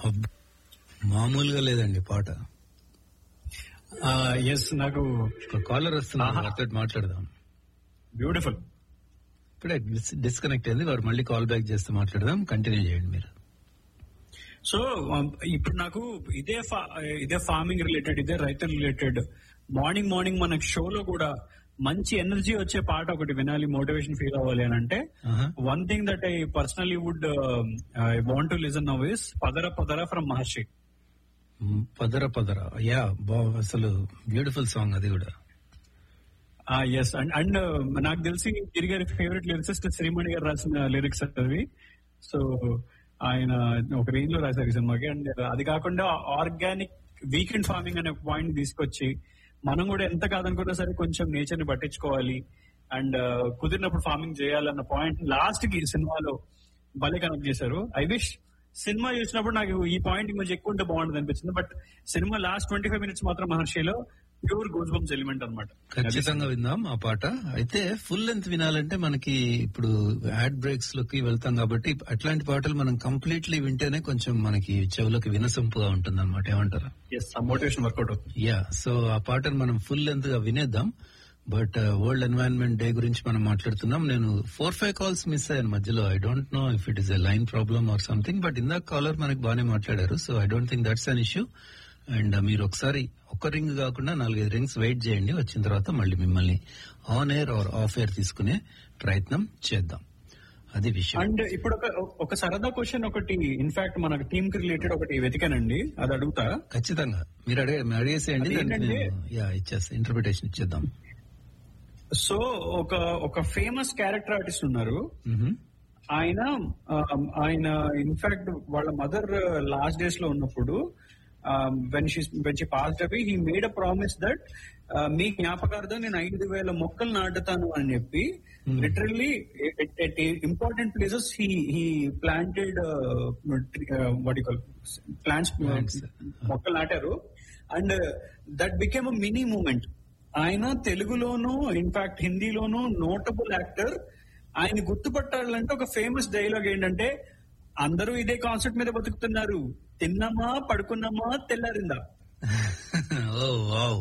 అబ్బ్. మామూలుగా లేదండి పాట ఎస్ నాకు ఒక కాలర్ వస్తున్నారు వారితో మాట్లాడదాం బ్యూటిఫుల్ ఇప్పుడే డిస్కనెక్ట్ అయింది వారు మళ్ళీ కాల్ బ్యాక్ చేస్తే మాట్లాడదాం కంటిన్యూ చేయండి మీరు సో ఇప్పుడు నాకు ఇదే ఫా- ఇదే ఫార్మింగ్ రిలేటెడ్ ఇదే రైతు రిలేటెడ్ మార్నింగ్ మార్నింగ్ మనకి షోలో కూడా మంచి ఎనర్జీ వచ్చే పాట ఒకటి వినాలి మోటివేషన్ ఫీల్ అవ్వాలి అని అంటే ఆహా. One thing that I personally would I want to listen now is Padara Padara from Maharshi hmm, Padara Padara yeah బా అసలు బ్యూటిఫుల్ సాంగ్ అది కూడా ఎస్ అండ్ అండ్ నాకు తెలిసి గిరి గారి ఫేవరెట్ లిరిక్సిస్ట్ శ్రీమణి గారు రాసిన లిరిక్స్ అవి సో ఆయన ఒక రేంజ్ లో రాశారు ఈ సినిమాకి అండ్ అది కాకుండా ఆర్గానిక్ వీకెండ్ ఫార్మింగ్ అనే పాయింట్ తీసుకొచ్చి మనం కూడా ఎంత కాదనుకున్నా సరే కొంచెం నేచర్ ని పట్టించుకోవాలి అండ్ కుదిరినప్పుడు ఫార్మింగ్ చేయాలన్న పాయింట్ లాస్ట్ కి ఈ సినిమాలో భలే కనెక్ట్ చేశారు ఐ విష్ సినిమా చూసినప్పుడు నాకు ఈ పాయింట్ కొంచెం ఎక్కువ ఉంటే బాగుంటుంది అనిపించింది but cinema last twenty five minutes మాత్రం మహర్షిలో ప్యూర్ గూస్ బంప్స్ ఎలిమెంట్ అనమాట ఖచ్చితంగా విందాం ఆ పాట అయితే ఫుల్ లెంత్ వినాలంటే మనకి ఇప్పుడు యాడ్ బ్రేక్స్ లోకి వెళ్తాం కాబట్టి అట్లాంటి పాటలు మనం కంప్లీట్లీ వింటేనే కొంచెం మనకి చెవులకు వినసొంపుగా ఉంటుంది అనమాట ఏమంటారా ఎస్ ఆ మోటివేషన్ వర్కౌట్ అవుతుంది యా సో ఆ పాటను మనం ఫుల్ లెంత్ గా వినేద్దాం బట్ వరల్డ్ ఎన్వైరన్మెంట్ డే గురించి మనం మాట్లాడుతున్నాం నేను ఫోర్ ఫైవ్ కాల్స్ మిస్ అయ్యాను మధ్యలో I don't know if it is a line problem or something but ఇందాక కాలర్ మనకి బాగానే మాట్లాడారు so I don't think that's an issue and మీరు ఒకసారి ఒక్క రింగ్ కాకుండా నాలుగైదు రింగ్స్ వెయిట్ చేయండి వచ్చిన తర్వాత మళ్ళీ మిమ్మల్ని on air or off air తీసుకునే ప్రయత్నం చేద్దాం అది విషయం అండ్ ఇప్పుడు ఒక ఒక సరదా క్వశ్చన్ ఒకటి ఇన్ఫాక్ట్ మన టీమ్ కి రిలేటెడ్ ఒకటి వెతికానండి అది అడుగుతా ఖచ్చితంగా మీరు అడిగే మీరు అడిగేసేయండి దానికి అదేంటంటే- నేను యా ఇచ్చేస్తా ఇంటర్ప్రిటేషన్ ఇచ్చేద్దాం సో ఒక ఒక ఫేమస్ క్యారెక్టర్ ఆర్టిస్ట్ ఉన్నారు మ్హూ. ఆయన ఆ, ఆయన ఇన్ఫాక్ట్ వాళ్ళ మదర్ లాస్ట్ డేస్ లో ఉన్నప్పుడు when she when she passed away he made a promise that మీ జ్ఞాపకార్థం నేను ఐదు వేల మొక్కలు నాటుతాను అని చెప్పి literally important places he he planted వాటి ప్లాంట్స్ Plants. మొక్కలు నాటారు and that became a mini moment ఆయన తెలుగులోను ఇన్ఫాక్ట్ హిందీలోను నోటబుల్ యాక్టర్ ఆయన గుర్తుపట్టాలంటే ఒక ఫేమస్ డైలాగ్ ఏంటంటే అందరూ ఇదే కాన్సెప్ట్ మీద బతుకుతున్నారు తిన్నామా పడుకున్నామా తెల్లారిందా ఓ వావ్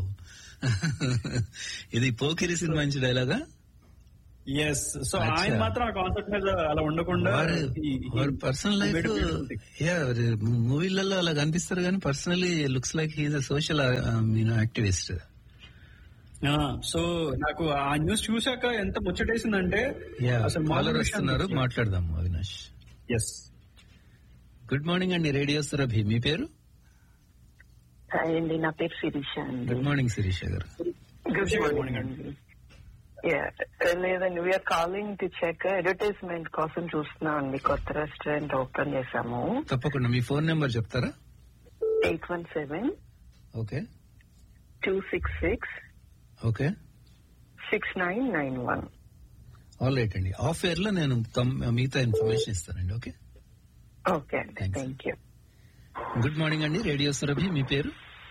ఇది పోకిరి సినిమా నుంచి డైలాగా ఎస్ సో అచ్చా. ఆయన మాత్రం ఆ కాన్సెప్ట్ మీద అలా ఉండకుండా he- he- వారి personal he life made a beautiful thing. Yeah మూవీలలో అలా కనిపిస్తారు కానీ personally looks like he's a social you know activist ఆ, సో నాకు ఆ న్యూస్ చూశాక ఎంత ముచ్చటేసిందంటే యా అసలు కాలర్ వస్తున్నారు మాట్లాడదాం అవినాష్ ఎస్ గుడ్ మార్నింగ్ అండి రేడియో సురభి మీ పేరు హాయ్ అండి నా పేరు శిరీష అండి good morning Sirisha garu good morning morning అండి Yeah, లేదండి we are calling to check advertisement కోసం చూస్తున్నాం అండి కొత్త రెస్టారెంట్ ఓపెన్ చేసాము తప్పకుండా మీ ఫోన్ నెంబర్ చెప్తారా eight one seven okay two six six okay six nine nine one all right అండి ఆఫ్ ఎయిర్ లో నేను కమ్- మిగతా ఇన్ఫర్మేషన్ ఇస్తానండి ఓకే ఓకే అండి Thanks. Thank you good morning అండి రేడియో సురభి మీ పేరు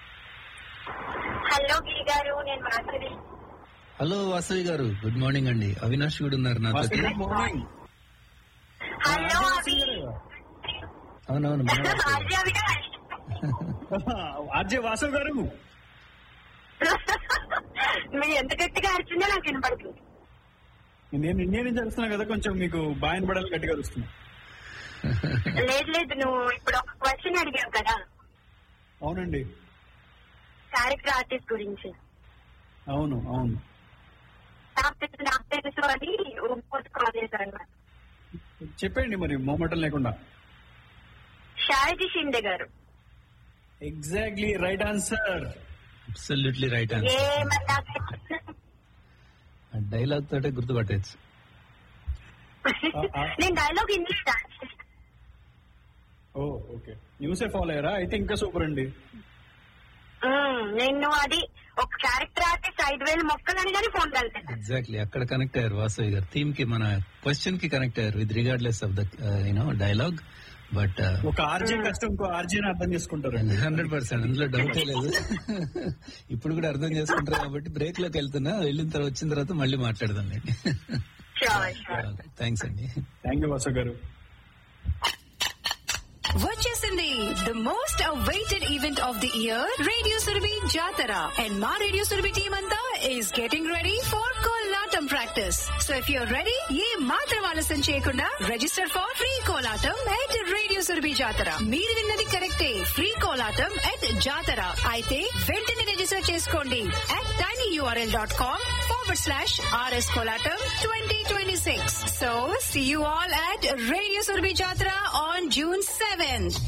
హలో గిరి గారు నేను మాధురి హలో వాసవి గారు గుడ్ మార్నింగ్ అండి అవినాష్ కూడా ఉన్నారు నాతో గుడ్ మార్నింగ్ హలో అవి అవునవును మనవాడే. ఆర్య అవినాష్. ఆర్జే వాసవ్ గారు మీరు ఎంత గట్టిగా అరిచిందో నాకు వినపడుతుంది నేను ఇండియా నుంచి వస్తున్నా కదా కొంచెం మీకు బాయన పడాలి గట్టిగా వస్తున్నా లేదు లేదు నువ్వు ఇప్పుడు ఒక క్వశ్చన్ అడిగావు కదా అవునండి క్యారెక్టర్ ఆర్టిస్ట్ గురించి అవును అవును నాకు తెలుసు నాకు తెలుసు అని ఇంకోటి కాల్ చేశారు అన్నమాట చెప్పండి మరి మొహమాటం లేకుండా Sayaji Shinde garu exactly right answer absolutely right a answer మరి నాకు డైలాగ్ తోటే గుర్తుపట్టచ్చు నేను డైలాగ్ ఇంగ్లీష్ ఓ ఓకే న్యూసే ఫాలో అయ్యారా అయితే ఇంకా సూపర్ అండి నేను అది ఒక క్యారెక్టర్ ఆర్టిస్ట్ ఐదు వేల మొక్కలు అని కానీ ఫోన్ కలిపాను ఎగ్జాక్ట్లీ అక్కడ కనెక్ట్ అయ్యారు వాసవి గారు థీమ్ కి మన క్వశ్చన్ కి కనెక్ట్ అయ్యారు with regardless of the you know dialogue but ఒక ఆర్జే కష్టం ఇంకో ఆర్జేని అర్థం చేసుకుంటారండి హండ్రెడ్ పర్సెంట్ అందులో డౌటే లేదు ఇప్పుడు కూడా అర్థం చేసుకుంటారు కాబట్టి బ్రేక్ లోకి వెళ్తున్నా వెళ్ళిన తర్వాత వచ్చిన తర్వాత మళ్ళీ మాట్లాడదాం షూర్ షూర్ థ్యాంక్స్ అండి థ్యాంక్ యూ వాసు గారు వచ్చేసే వచ్చేసింది the most awaited event of the year radio Surabhi Jatara and మా రేడియో సురభి టీమ్ అంతా is getting ready for Kolatam practice so if you're ready ఏ మాత్రం ఆలస్యం చేయకుండా register for free Kolatam at radio Surabhi Jatara మీరు విన్నది కరెక్టే ఫ్రీ కోలాటం ఎట్ జాతర అయితే వెంటనే రిజిస్టర్ చేసుకోండి at tiny URL dot com forward slash RS Kolatam twenty twenty six so see you all at radio Surabhi Jatara on June seventh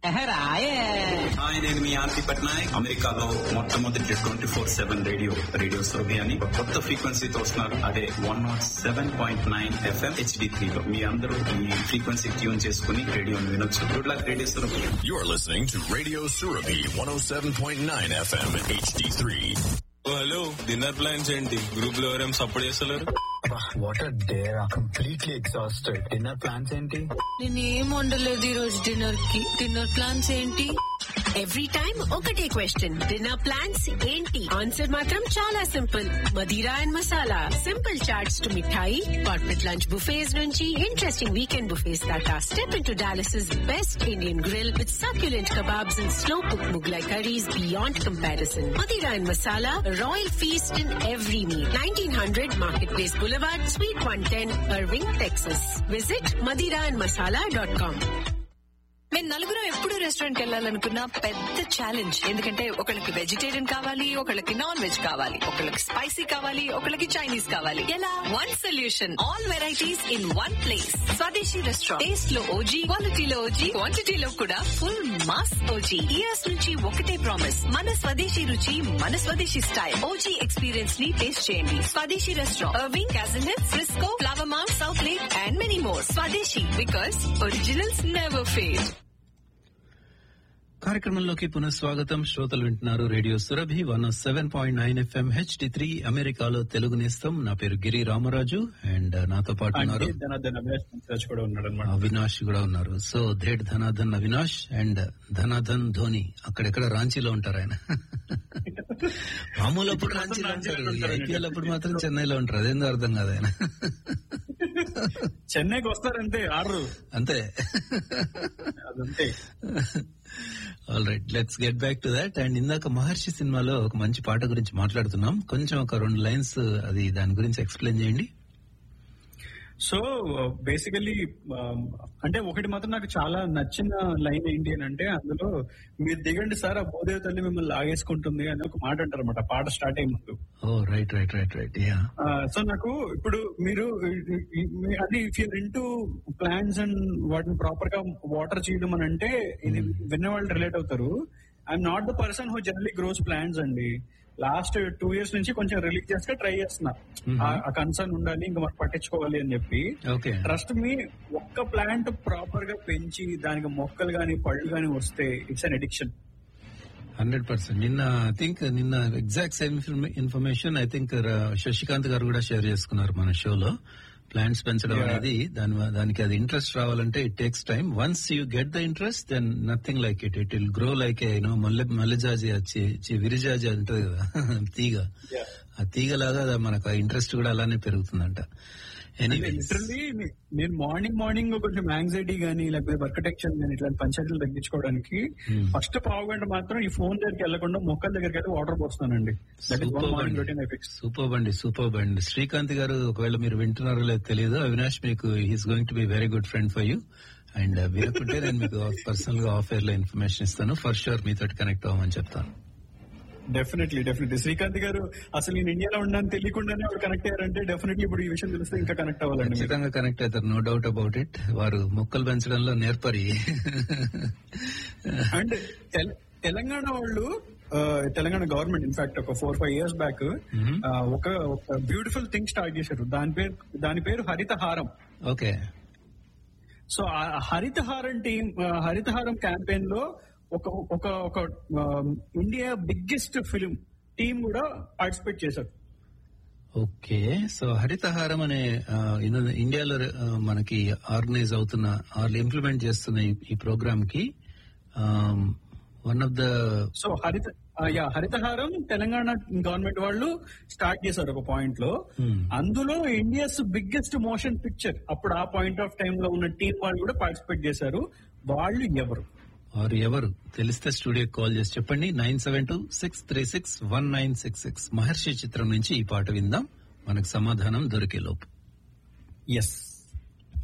hi నేను మీ ఆర్తి పట్నాయక్ అమెరికాలో మొట్టమొదటి twenty four seven radio radio Surabhi అని ఒక కొత్త ఫ్రీక్వెన్సీతో వస్తున్నారు అదే one not seven point nine FM HD three లో మీ అందరూ ఈ ఫ్రీక్వెన్సీ ట్యూన్ చేసుకుని రేడియోని వినొచ్చు good luck radio Surabhi You're listening to Radio Surabhi 107.9 FM HD3. Hello dinner plans ఏంటి గ్రూప్ లో ఎవరేం సపోర్ట్ చేస్తలేరు what are there completely exhausted dinner plans ఏంటి నేనేం వండలేదు ఈ రోజు డిన్నర్ కి డిన్నర్ ప్లాన్స్ ఏంటి ఎవ్రీ టైం ఒకటే క్వశ్చన్ డిన్నర్ ప్లాన్స్ ఏంటి ఆన్సర్ మాత్రం చాలా simple Madira and masala simple chaats to mithai corporate lunch buffets నుంచి ఇంట్రెస్టింగ్ వీకెండ్ బుఫేస్ దాకా step into Dallas best Indian grill with succulent kebabs and slow cooked Mughlai curries beyond comparison. Madira and Masala, royal feast in every meal. 1900 Marketplace Boulevard, Suite 110, Irving, Texas. Visit madiraandmasala.com. మేము నలుగురు ఎప్పుడు restaurant వెళ్ళాలనుకున్న పెద్ద challenge ఎందుకంటే ఒకళ్ళకి vegetarian కావాలి ఒకళ్ళకి non veg కావాలి ఒకళ్ళకి స్పైసీ కావాలి ఒకళ్ళకి చైనీస్ కావాలి ఎలా one solution all varieties in one place Swadeshi restaurant taste లో ఓజీ క్వాలిటీలో ఓజీ క్వాంటిటీలో కూడా ఫుల్ మాస్ ఓజీ ఇయర్స్ నుంచి ఒకటే ప్రామిస్ మన స్వదేశీ రుచి మన స్వదేశీ స్టైల్ ఓజీ ఎక్స్పీరియన్స్ ని టేస్ట్ చేయండి స్వదేశీ రెస్టారెంట్ అర్వింగ్ క్యాజన్ Frisco Flower Mound Southlake and many more Swadeshi because originals never fail కార్యక్రమంలోకి పునఃస్వాగతం శ్రోతలు వింటున్నారు radio Surabhi one seven point nine FM HD three అమెరికాలో తెలుగు నేస్తం నా పేరు గిరి రామరాజు అండ్ నాతో పాటు ఉన్నారు అంటే ధనాధన అవినాష్ పంచరాజ్ కూడా ఉన్నాడు అనమాట అవినాష్ కూడా ఉన్నారు so that Dhanadhan Avinash and Dhanadhan Dhoni అక్కడెక్కడ రాంచీలో ఉంటారు ఆయన మామూలు అప్పుడు రాంచీలో ఉంటారు ఐపీఎల్ అప్పుడు మాత్రం చెన్నైలో ఉంటారు అదేందో అర్థం కాదు ఆయన చెన్నైకి వస్తారంటే ఆర్డర్ అంతే అదంతే all right let's get back to that and ఇందాక మహర్షి సినిమాలో ఒక మంచి పాట గురించి మాట్లాడుతున్నాం కొంచెం ఒక రెండు లైన్స్ అది దాని గురించి ఎక్స్ప్లెయిన్ చేయండి సో బేసికలీ అంటే ఒకటి మాత్రం నాకు చాలా నచ్చిన లైన్ ఏంటి అని అంటే అందులో మీరు దిగండి సార్ ఆ భూదేవి తల్లి మిమ్మల్ని లాగేసుకుంటుంది అని ఒక మాట అంటారు అనమాట పాట స్టార్ట్ అయ్యే ముందు oh right right right right yeah so నాకు ఇప్పుడు మీరు అది if you're into plants and వాటిని ప్రాపర్ గా వాటర్ చేయడం అని అంటే ఇది విన్న వాళ్ళు రిలేట్ అవుతారు I'm not the person who generally grows plants అండి లాస్ట్ టూ ఇయర్స్ నుంచి కొంచెం రిలీజియస్ గా ట్రై చేస్తున్నా ఆ- ఆ కన్సర్న్ ఉండాలి ఇంకా మనం పట్టించుకోవాలి అని చెప్పి ఓకే ట్రస్ట్ మీ ఒక్క ప్లాంట్ ప్రాపర్ గా పెంచి దానికి మొక్కలు గాని పళ్ళు గాని వస్తే it's an addiction hundred percent నిన్న ఐ థింక్ నిన్న exact same information I think Sasikanth garu కూడా షేర్ చేసుకున్నారు మన షోలో ప్లాంట్స్ పెంచడం Yeah. అనేది దాని దానికి అది ఇంట్రెస్ట్ రావాలంటే it takes time once you get the interest then nothing like it it will grow like you know మల్లె మల్లెజాజి వచ్చి చి- విరిజాజి అంటది కదా తీగ ఆ తీగలాగా అది మనకు ఆ ఇంట్రెస్ట్ కూడా అలానే పెరుగుతుందంట ఎనీవే లిటరల్లీ నేను మార్నింగ్ మార్నింగ్ కొంచెం యాంగ్జైటీ గానీ లేకపోతే వర్క్ టెన్షన్ గానీ ఇట్లాంటి పంచాయతీలు తగ్గించుకోవడానికి ఫస్ట్ పావు గంట మాత్రం ఈ ఫోన్ దగ్గరికి వెళ్లకుండా మొక్కల దగ్గరికి వెళ్ళి వాటర్ పోస్తానండి that is one morning routine I fix super అండి సూపర్ అండి శ్రీకాంత్ గారు ఒకవేళ మీరు వింటున్నారో లేదో తెలియదు అవినాష్ మీకు he's going to be very good friend for you and వినకుంటే నేను మీకు పర్సనల్ గా ఆఫ్ ఎయిర్ లో ఇన్ఫర్మేషన్ ఇస్తాను ఫర్ షూర్ మీతో కనెక్ట్ అవ్వమని చెప్తాను డెఫినెట్లీ డెఫినెట్లీ శ్రీకాంత్ గారు అసలు నేను ఇండియాలో ఉన్నాను తెలియకుండానే వాడు కనెక్ట్ అయ్యారంటే డెఫినెట్లీ ఇప్పుడు ఈ విషయం తెలిస్తే ఇంకా కనెక్ట్ అవ్వాలండి మీరు. ఖచ్చితంగా కనెక్ట్ అవుతారు నో డౌట్ అబౌట్ ఇట్ వారు మొక్కలు పెంచడంలో నేర్పరి అండ్ తెల- తెలంగాణ వాళ్ళు ఆ, తెలంగాణ గవర్నమెంట్ ఇన్ఫాక్ట్ ఒక ఫోర్ ఫైవ్ ఇయర్స్ బ్యాక్ ఒక ఒక బ్యూటిఫుల్ థింగ్ స్టార్ట్ చేశారు దాని పేరు దాని పేరు హరితహారం ఓకే సో ఆ హరితహారం టీం ఆ, హరితహారం క్యాంపెయిన్ లో ఒక ఒక ఒక ఆ, ఇండియా బిగ్గెస్ట్ ఫిలిం టీం కూడా పార్టిసిపేట్ చేశారు ఓకే సో హరితహారం అనే ఆ, ఇన్- ఇండియాలో ఆ, మనకి ఆర్గనైజ్ అవుతున్న ఆర్ ఇంప్లిమెంట్ చేస్తున్న ఈ- ఈ ప్రోగ్రామ్ కి one of the so Haritha ఆ, యా హరితహారం తెలంగాణ గవర్నమెంట్ వాళ్ళు స్టార్ట్ చేశారు ఒక పాయింట్ లో అందులో ఇండియాస్ బిగ్గెస్ట్ మోషన్ పిక్చర్ అప్పుడు ఆ పాయింట్ ఆఫ్ టైం లో ఉన్న టీం వాళ్ళు కూడా పార్టిసిపేట్ చేశారు వాళ్ళు ఎవరు ఆర్ ఎవరు తెలిస్తే స్టూడియోకి కాల్ చేసి చెప్పండి nine seven two six three six one nine six six Maharshi చిత్రం నుంచి ఈ పాట విందాం మనకు సమాధానం దొరికే లోపు ఎస్